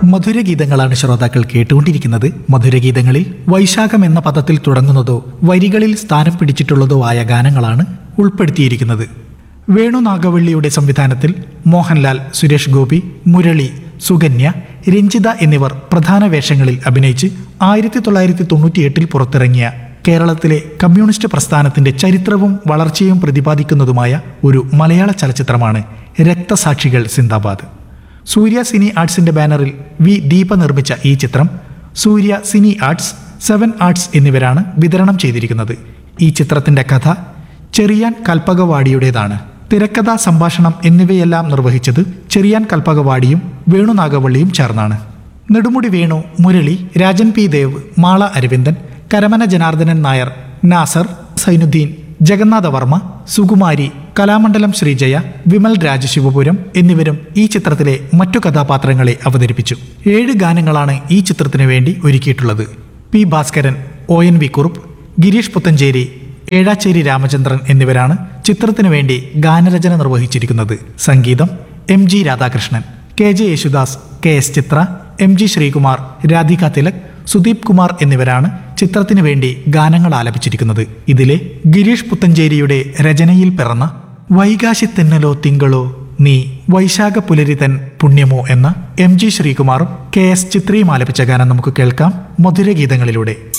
മധുരഗീതങ്ങളാണ് ശ്രോതാക്കൾ കേട്ടുകൊണ്ടിരിക്കുന്നത് മധുരഗീതങ്ങളിൽ വൈശാഖം എന്ന പദത്തിൽ തുടങ്ങുന്നതോ വരികളിൽ സ്ഥാനം പിടിച്ചിട്ടുള്ളതോ ആയ ഗാനങ്ങളാണ് ഉൾപ്പെടുത്തിയിരിക്കുന്നത് വേണു നാഗവള്ളിയുടെ സംവിധാനത്തിൽ മോഹൻലാൽ സുരേഷ് ഗോപി മുരളി സുകന്യ രഞ്ജിത എന്നിവർ പ്രധാന വേഷങ്ങളിൽ അഭിനയിച്ച് ആയിരത്തി തൊള്ളായിരത്തി തൊണ്ണൂറ്റിയെട്ടിൽ പുറത്തിറങ്ങിയ കേരളത്തിലെ കമ്മ്യൂണിസ്റ്റ് പ്രസ്ഥാനത്തിന്റെ ചരിത്രവും വളർച്ചയും പ്രതിപാദിക്കുന്നതുമായ ഒരു മലയാള ചലച്ചിത്രമാണ് രക്തസാക്ഷികൾ സിന്ദാബാദ് സൂര്യ സിനി ആർട്സിന്റെ ബാനറിൽ വി ദീപ നിർമ്മിച്ച ഈ ചിത്രം Surya cine arts seven arts എന്നിവരാണ് വിതരണം ചെയ്തിരിക്കുന്നത് ഈ ചിത്രത്തിന്റെ കഥ ചെറിയാൻ കൽപ്പകവാടിയുടേതാണ് തിരക്കഥ സംഭാഷണം എന്നിവയെല്ലാം നിർവഹിച്ചത് ചെറിയാൻ കൽപ്പകവാടിയും വേണുനാഗവള്ളിയും ചേർന്നാണ് നെടുമുടി വേണു മുരളി രാജൻ പി ദേവ് മാള അരവിന്ദൻ കരമന ജനാർദ്ദനൻ നായർ നാസർ സൈനുദ്ദീൻ ജഗന്നാഥ വർമ്മ സുകുമാരി കലാമണ്ഡലം ശ്രീജയ വിമൽ രാജശിവപുരം എന്നിവരും ഈ ചിത്രത്തിലെ മറ്റു കഥാപാത്രങ്ങളെ അവതരിപ്പിച്ചു ഏഴ് ഗാനങ്ങളാണ് ഈ ചിത്രത്തിനു വേണ്ടി ഒരുക്കിയിട്ടുള്ളത് P Bhaskaran O N V Kurup Girish Puthenchery Ezhacheri Ramachandran എന്നിവരാണ് ചിത്രത്തിനു വേണ്ടി ഗാനരചന നിർവഹിച്ചിരിക്കുന്നത് സംഗീതം M G Radhakrishnan K J Yesudas K S Chithra M G Sreekumar Radhika Thilak Sudeep Kumar എന്നിവരാണ് ചിത്രത്തിനു വേണ്ടി ഗാനങ്ങൾ ആലപിച്ചിരിക്കുന്നത് ഇതിലെ ഗിരീഷ് പുത്തഞ്ചേരിയുടെ രചനയിൽ പിറന്ന വൈകാശി തെന്നലോ തിങ്കളോ നീ വൈശാഖ പുലരിതൻ പുണ്യമോ എന്ന എം ജി ശ്രീകുമാറും കെ എസ് ചിത്രയും ആലപിച്ച ഗാനം നമുക്ക് കേൾക്കാം മധുരഗീതങ്ങളിലൂടെ